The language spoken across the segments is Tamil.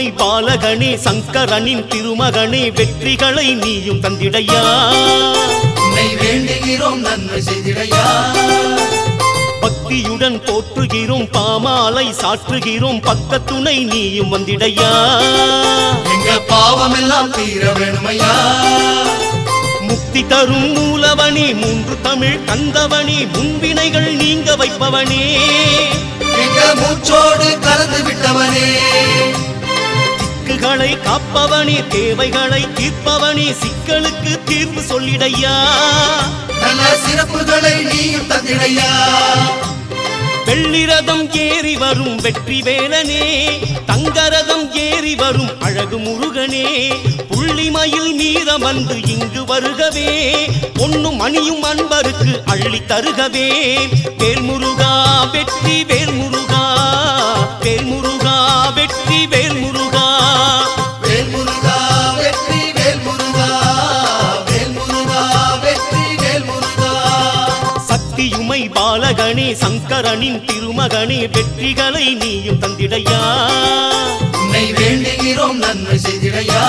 சக்தியுமை பாலகனே சங்கரனின் திருமகனே வெற்றிகளை நீயும் தந்திடையா உன்னை வேண்டுகிறோம் நன்மை செய்திடையா பக்தியுடன் போற்றுகிறோம் பாமாலை சாற்றுகிறோம் பக்கத்துணை நீயும் வந்திடையா எங்க பாவமெல்லாம் தீர வேணுமையா முக்தி தரும் மூலவனே மூன்று தமிழ் தந்தவனே முன்வினைகள் நீங்க வைப்பவனே எங்க மூச்சோடு கலந்து விட்டவனே திக்குகளை காப்பவனே தேவைகளை தீர்ப்பவனே சிக்கலுக்கு தீர்வு சொல்லிடையா நல்ல சிறப்புகளை நீயும் தந்திடையா வெள்ளிரதம் ஏறி வரும் வெற்றி வேலனே தங்கரதம் ஏறி வரும் அழகு முருகனே புள்ளிமயில் மீதம் வந்து இங்கு வருகவே பொன்னும் மணியும் அன்பருக்கு அள்ளி தருகவே வேல்முருகா வெற்றி வேல்முருகா வேல்முருகா வெற்றி வேல்முருகா வேல்முருகா வெற்றி வேல்முருகா வேல்முருகா வெற்றி வேல்முருகா சக்தியுமை பாலகனே சங்கரனின் திருமகனே வெற்றிகளை நீயும் தந்திடையா உன்னை வேண்டுகிறோம் நன்மை செய்திடையா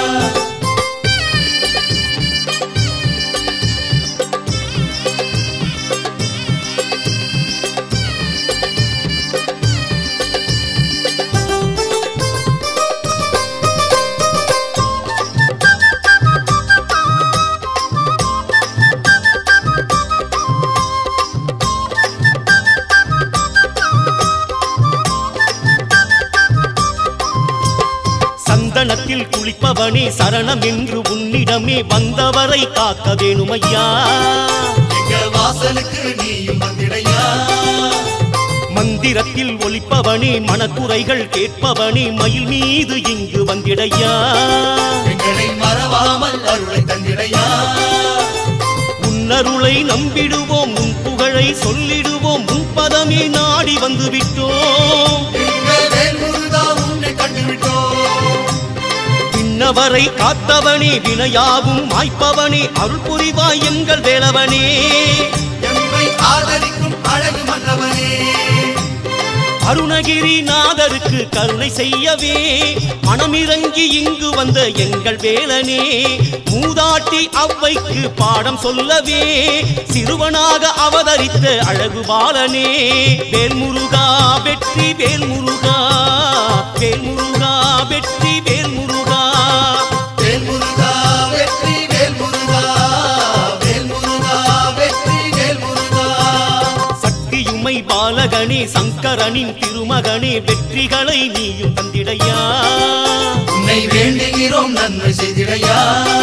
சந்தனத்தில் குளிப்பவனே சரணம் என்று உன்னிடமே வந்தவரை காக்க வேணுமையா எங்க வாசலுக்கு நீயும் வந்திடையா மந்திரத்தில் ஒலிப்பவனே மனக்குறைகள் கேட்பவனே மயில் மீது இங்கு வந்திடையா எங்களை மறவாமல் அருளை தந்திடையா உன்னருளை நம்பிடுவோம் உன் புகழை சொல்லிடுவோம் உன் பதமே நாடி வந்து விட்டோம் எங்க வேல்முருகா உன்னை கண்டுவிட்டோம் பின்னவரை காத்தவனே வினையாவும் மாய்ப்பவனே அருள் புரிவாய் எங்கள் வேலவனே எம்மை ஆதரிக்கும் அழகு மன்னவனே அருணகிரி நாதருக்கு கருணை செய்யவே மனமிறங்கி இங்கு வந்த எங்கள் வேலனே மூதாட்டி அவ்வைக்கு பாடம் சொல்லவே சிறுவனாக அவதரித்த அழகு பாலனே வேல்முருகா வெற்றி வேல்முருகா வேல்முருகா வெற்றி வேல்முருகா வேல்முருகா வெற்றி வேல்முருகா வேல்முருகா வெற்றி வேல்முருகா சக்தியுமை பாலகனே சங்கரனின் திருமகனே வெற்றிகளை நீயும் தந்திடையா உன்னை வேண்டுகிறோம் நன்மை செய்திடையா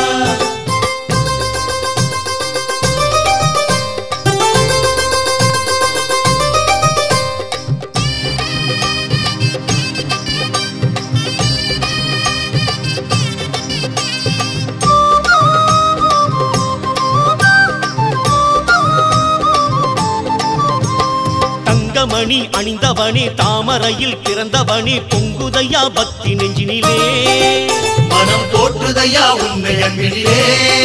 தங்கமணி அணிந்தவனே தாமரையில் பிறந்தவனே பொங்குதையா பக்தி நெஞ்சினிலே மனம் போற்றுதையா உண்மை அன்பிலே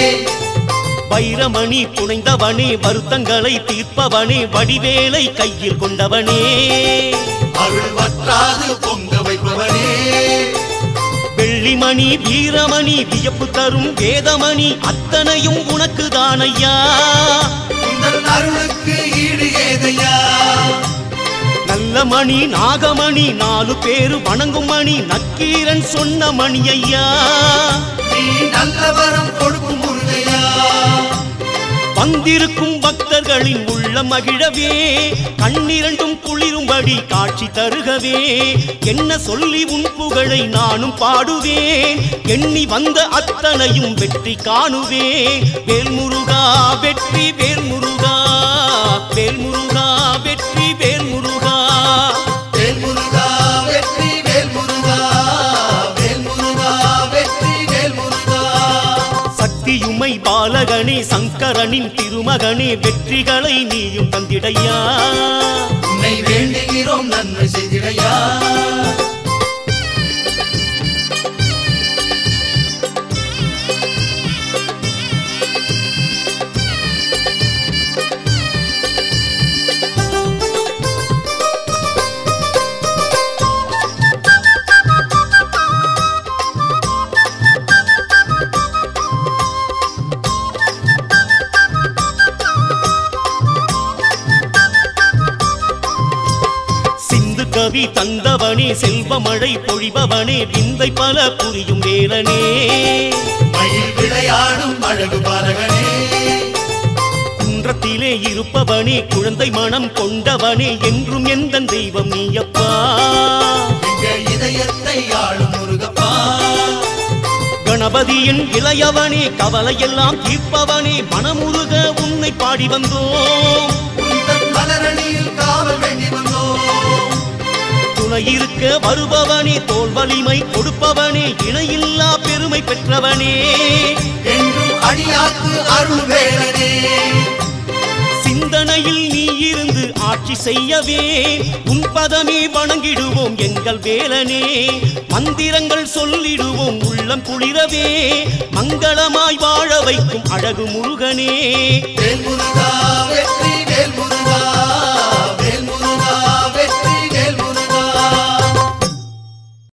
வைரமணி புனைந்தவனே வருத்தங்களை தீர்ப்பவனே வடிவேலை கையில் கொண்டவனே அருள் வற்றாது பொங்க வைப்பவனே வெள்ளிமணி வீரமணி வியப்பு தரும் வேதமணி அத்தனையும் உனக்கு தானையா உந்தன் அருளுக்கு ஈடு ஏதையா நல்ல மணி நாகமணி நாலு பேரு வணங்கும் மணி நக்கீரன் சொன்ன மணி ஐயா நீ நல்ல வரம் கொடுக்கும் முருகையா வந்திருக்கும் பக்தர்களின் உள்ள மகிழவே கண்ணிரண்டும் குளிரும்படி காட்சி தருகவே என்ன சொல்லி உன் புகழை நானும் பாடுவேன் எண்ணி வந்த அத்தனையும் வெற்றி காணுவேன் வேல்முருகா வெற்றி வேல்முருகா வேல்முருகா வெற்றி வேல்முருகா வேல்முருகா வெற்றி வேல்முருகா வேல்முருகா வெற்றி வேல்முருகா சக்தியுமை பாலகனே சங்கரனின் திருமகனே வெற்றிகளை நீயும் தந்திடையா உன்னை வேண்டுகிறோம் நன்மை செய்திடையா உதவி தந்தவனே செல்வ மழை பொழிபவனே விந்தை பல புரியும் வேலனே மயில் விளையாடும் அழகு பாலகனே குன்றத்திலே இருப்பவனே குழந்தை மனம் கொண்டவனே என்றும் எந்த தெய்வம் நீயப்பா எங்க இதயத்தை ஆளும் முருகப்பா கணபதியின் இளையவனே கவலையெல்லாம் தீர்ப்பவனே மனமுருக உன்னை பாடி வந்தோம் உந்தன் மலரணியில் காவல் வேண்டி வந்தோம் துணை இருக்க வருபவனே தோல் வலிமை கொடுப்பவனே இணையில்லா பெருமை பெற்றவனே என்றும் அடியாக்கு அருள் வேலனே சிந்தனையில் நீ இருந்து ஆட்சி செய்யவே உன் பதமே வணங்கிடுவோம் எங்கள் வேலனே மந்திரங்கள் சொல்லிடுவோம் உள்ளம் குளிரவே மங்களமாய் வாழ வைக்கும் அழகு முருகனே வேல் முருகா வெற்றி வேல் முருகா